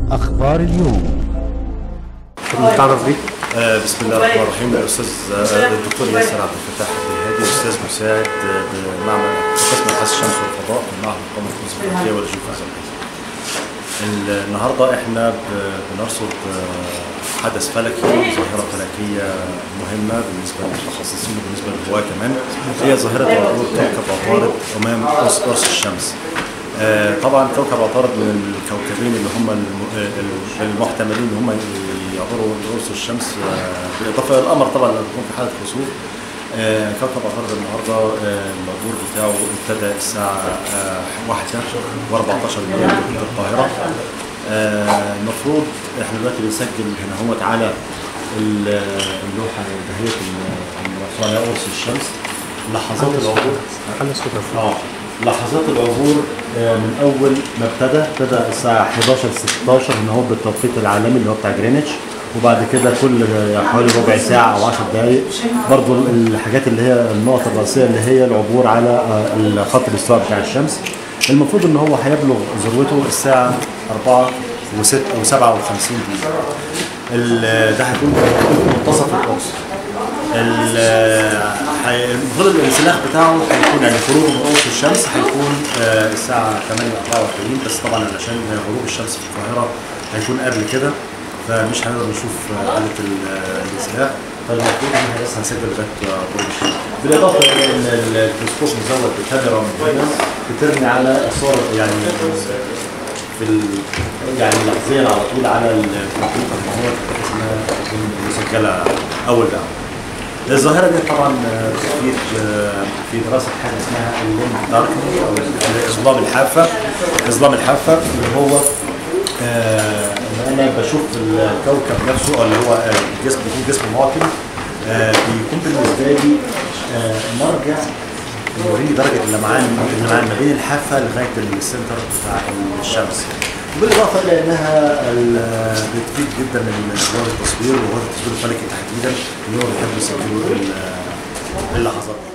أخبار اليوم نتعرف بيك آه، بسم الله الرحمن الرحيم الاستاذ آه، الدكتور ياسر عبد الفتاح عبد الهادي استاذ مساعد آه، بمعمل قسم ابحاث الشمس والفضاء في معهد القومي الفيزيائيه والجيوفيزيائيه. النهارده احنا ب- بنرصد آه، حدث فلكي ظاهره فلكيه مهمه بالنسبه للمتخصصين وبالنسبه للهواه كمان هي ظاهره عبور كوكب عطارد امام قرص قرص الشمس. آه، طبعا كوكب عطارد من الكوكبين اللي هم الم- ال- المحتملين ان هم يعبروا قرص الشمس آه، بالاضافه الى القمر طبعا لما يكون في حاله خسوف آه، كوكب عطارد النهارده آه، المرور بتاعه ابتدى الساعه آه، واحدة و14 دقيقه بتوقيت القاهره آه، المفروض احنا دلوقتي بنسجل هنا هوت على ال- اللوحه دهيه المرفوعه قرص الشمس لحظات العبور خلي صوتك اه لحظات العبور آه، من اول ما ابتدى ابتدى الساعه 11 16 ان هو بالتوقيت العالمي اللي هو بتاع جرينتش وبعد كده كل آه، حوالي ربع ساعه او 10 دقائق برضو الحاجات اللي هي النقط الرئيسيه اللي هي العبور على آه، الخط الاستواء بتاع الشمس المفروض ان هو هيبلغ ذروته الساعه 4 و6 و 57 دقيقه ال- ده هيكون في منتصف القرص ال- حي- المفروض الانسلاخ بتاعه هيكون يعني خروجه من قرص الشمس هيكون آه، الساعة 8:44 بس طبعا علشان غروب الشمس في القاهرة هيكون قبل كده فمش هنقدر نشوف آه، آلة ال- آه، الانسلاخ فالمفروض ان احنا بس هنسجل لغاية آه، غروب الشمس. بالإضافة إلى إن ال- التلسكوب مزود بكاميرا من هنا بترمي على الصور يعني في ال... يعني لحظيا على طول على الكمبيوتر ما هو بحيث انها تكون مسجله اول باول. الظاهره دي طبعا آه، في آه، في دراسه حاجه اسمها الليمب داركنينج او الاظلام الحافه اظلام الحافه اللي هو آه، ان انا بشوف الكوكب نفسه او اللي هو آه، الجسم بيكون جسم معطل آه، بيكون بالنسبه لي آه، مرجع يوريني درجه اللمعان اللمعان ما بين الحافه لغايه السنتر بتاع الشمس بالاضافه الى انها ال- بتفيد جدا رواد التصوير ورواد التصوير الفلكي تحديدا اللي هو بيحبوا يسجلوا ال- اللحظات